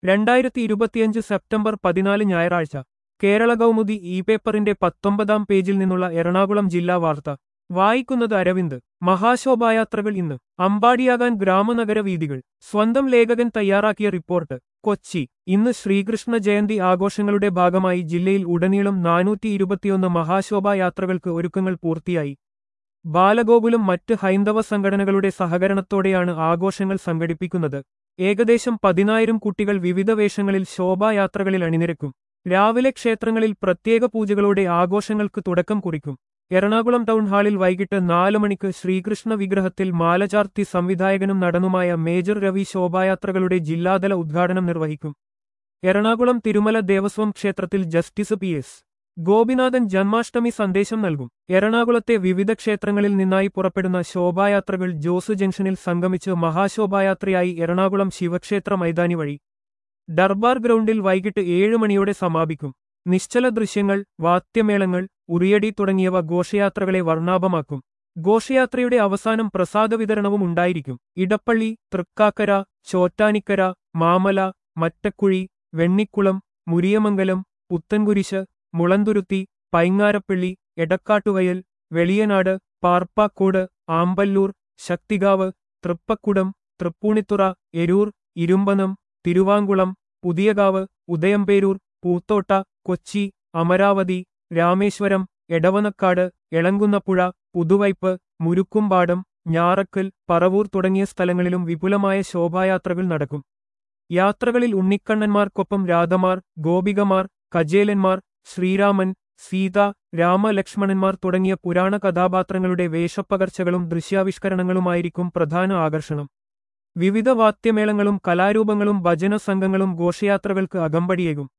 രണ്ടായിരത്തി ഇരുപത്തിയഞ്ച് സെപ്റ്റംബർ പതിനാല് ഞായറാഴ്ച കേരള കൗമുദി ഇ പേപ്പറിന്റെ പത്തൊമ്പതാം പേജിൽ നിന്നുള്ള എറണാകുളം ജില്ലാ വാർത്ത വായിക്കുന്നത് അരവിന്ദ് മഹാശോഭായാത്രകൾ ഇന്ന് അമ്പാടിയാകാൻ ഗ്രാമനഗര വീതികൾ സ്വന്തം ലേഖകൻ തയ്യാറാക്കിയ റിപ്പോർട്ട് കൊച്ചി ഇന്ന് ശ്രീകൃഷ്ണ ജയന്തി ആഘോഷങ്ങളുടെ ഭാഗമായി ജില്ലയിൽ ഉടനീളം നാനൂറ്റി ഇരുപത്തിയൊന്ന് മഹാശോഭായാത്രകൾക്ക് ഒരുക്കങ്ങൾ പൂർത്തിയായി ബാലഗോകുലം മറ്റ് ഹൈന്ദവ സംഘടനകളുടെ സഹകരണത്തോടെയാണ് ആഘോഷങ്ങൾ സംഘടിപ്പിക്കുന്നത് ഏകദേശം പതിനായിരം കുട്ടികൾ വിവിധ വേഷങ്ങളിൽ ശോഭായാത്രകളിൽ അണിനിരക്കും രാവിലെ ക്ഷേത്രങ്ങളിൽ പ്രത്യേക പൂജകളോടെ ആഘോഷങ്ങൾക്ക് തുടക്കം കുറിക്കും എറണാകുളം ടൗൺ ഹാളിൽ വൈകിട്ട് നാല് മണിക്ക് ശ്രീകൃഷ്ണ വിഗ്രഹത്തിൽ മാലചാർത്തി സംവിധായകനും നടനുമായ മേജർ രവി ശോഭായാത്രകളുടെ ജില്ലാതല ഉദ്ഘാടനം നിർവഹിക്കും എറണാകുളം തിരുമല ദേവസ്വം ക്ഷേത്രത്തിൽ justice P S Gopinathan Janmashtami സന്ദേശം നൽകും എറണാകുളത്തെ വിവിധ ക്ഷേത്രങ്ങളിൽ നിന്നായി പുറപ്പെടുന്ന ശോഭായാത്രകൾ ജോസ് ജംഗ്ഷനിൽ സംഗമിച്ച് മഹാശോഭായാത്രയായി എറണാകുളം ശിവക്ഷേത്ര മൈതാനി വഴി ഡർബാർ ഗ്രൗണ്ടിൽ വൈകിട്ട് ഏഴ് മണിയോടെ സമാപിക്കും നിശ്ചല ദൃശ്യങ്ങൾ വാദ്യമേളങ്ങൾ ഉറിയടി തുടങ്ങിയവ ഘോഷയാത്രകളെ വർണ്ണാഭമാക്കും ഘോഷയാത്രയുടെ അവസാനം പ്രസാദ വിതരണവും ഉണ്ടായിരിക്കും ഇടപ്പള്ളി തൃക്കാക്കര ചോറ്റാനിക്കര മാമല മറ്റക്കുഴി വെണ്ണിക്കുളം മുരിയമംഗലം പുത്തൻകുരിശ് മുളന്തുരുത്തി പൈങ്ങാരപ്പള്ളി എടക്കാട്ടുവയൽ വെളിയനാട് പാർപ്പാക്കോട് ആമ്പല്ലൂർ ശക്തികാവ് തൃപ്പക്കുടം തൃപ്പൂണിത്തുറ എരൂർ ഇരുമ്പനം തിരുവാങ്കുളം പുതിയകാവ് ഉദയംപേരൂർ പൂത്തോട്ട കൊച്ചി അമരാവതി രാമേശ്വരം എടവനക്കാട് എളങ്കുന്നപ്പുഴ പുതുവൈപ്പ് മുരുക്കുംപാടം ഞാറക്കൽ പറവൂർ തുടങ്ങിയ സ്ഥലങ്ങളിലും വിപുലമായ ശോഭായാത്രകൾ നടക്കും യാത്രകളിൽ ഉണ്ണിക്കണ്ണന്മാർക്കൊപ്പം രാധമാർ ഗോപികമാർ കജേലന്മാർ ശ്രീരാമൻ സീത രാമലക്ഷ്മണന്മാർ തുടങ്ങിയ പുരാണ കഥാപാത്രങ്ങളുടെ വേഷപ്പകർച്ചകളും ദൃശ്യാവിഷ്കരണങ്ങളുമായിരിക്കും പ്രധാന ആകർഷണം വിവിധ വാദ്യമേളങ്ങളും കലാരൂപങ്ങളും ഭജന സംഘങ്ങളും ഘോഷയാത്രകൾക്ക് അകമ്പടിയേകും